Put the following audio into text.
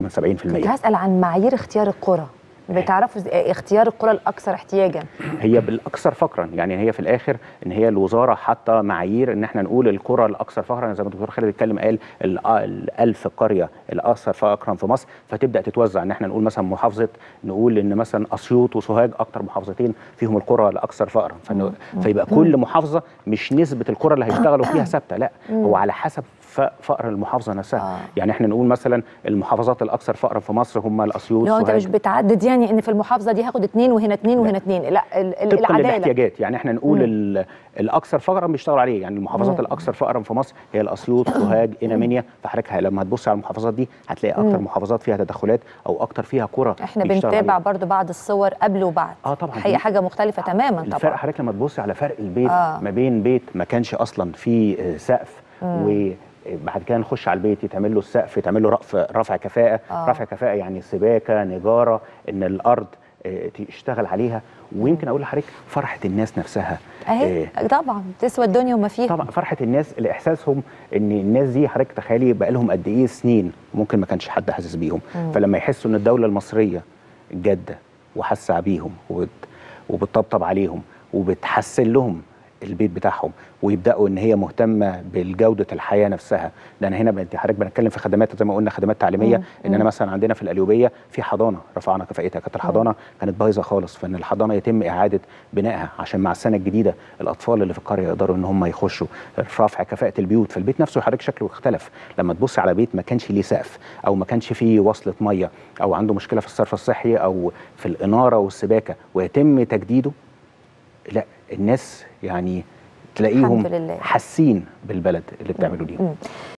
من 70% كنت هسال عن معايير اختيار القرى بتعرفوا إز- اختيار القرى الاكثر احتياجا هي بالاكثر فقرا يعني هي في الاخر ان هي الوزاره حاطه معايير ان احنا نقول القرى الاكثر فقرا زي ما الدكتور خالد اتكلم قال ال- الألف قريه الاكثر فقرا في مصر فتبدا تتوزع ان احنا نقول مثلا محافظه نقول ان مثلا اسيوط وسوهاج اكتر محافظتين فيهم القرى الاكثر فقرا فإنه- فيبقى كل محافظه مش نسبه القرى اللي هيشتغلوا فيها ثابته لا هو على حسب ف- فقر المحافظه نفسها آه. يعني احنا نقول مثلا المحافظات الاكثر فقرا في مصر هم الاسيوط لو انت سوهاج مش بتعدد يعني ان في المحافظه دي هاخد اتنين وهنا اتنين وهنا اتنين لا ال- ال- طبقا العداله للاحتياجات يعني احنا نقول ال- الاكثر فقرا بيشتغلوا عليه يعني المحافظات الاكثر فقرا في مصر هي الاسيوط سوهاج قنا منيا فحضرتك لما هتبص على المحافظات دي هتلاقي اكتر محافظات فيها تدخلات او اكتر فيها قرى احنا بيشتغلوا بنتابع عليها. برضو بعد الصور قبل وبعد اه طبعا حقيقه حاجه مختلفه تماما الفرق طبعا حضرتك لما تبص على فرق البيت آه. آه. ما بين بيت ما كانش اصلا فيه آه، سقف وبعد كده نخش على البيت يتعمل له السقف يتعمل له رفع رفع كفاءه آه. آه. رفع كفاءه يعني سباكه نجاره ان الارض آه، تشتغل عليها ويمكن اقول لحضرتك فرحه الناس نفسها اهي طبعا تسوى الدنيا وما فيها طبعا فرحه الناس لاحساسهم ان الناس دي حضرتك تخيلي بقى لهم قد ايه سنين ممكن ما كانش حد حاسس بيهم فلما يحسوا ان الدوله المصريه جاده وحاسه بيهم وبت وبتطبطب عليهم وبتحسن لهم البيت بتاعهم ويبداوا ان هي مهتمه بالجوده الحياه نفسها لان هنا بنت حضرتك بنتكلم في خدمات زي ما قلنا خدمات تعليميه ان انا مثلا عندنا في القليوبيه في حضانه رفعنا كفاءتها كانت الحضانه كانت بايظه خالص فان الحضانه يتم اعاده بنائها عشان مع السنه الجديده الاطفال اللي في القريه يقدروا ان هم يخشوا رفع كفاءه البيوت فالبيت نفسه حضرتك شكله اختلف لما تبص على بيت ما كانش ليه سقف او ما كانش فيه وصله ميه او عنده مشكله في الصرف الصحي او في الاناره والسباكه ويتم تجديده لا الناس يعني تلاقيهم الحمد لله. حاسين بالبلد اللي بتعمله ليهم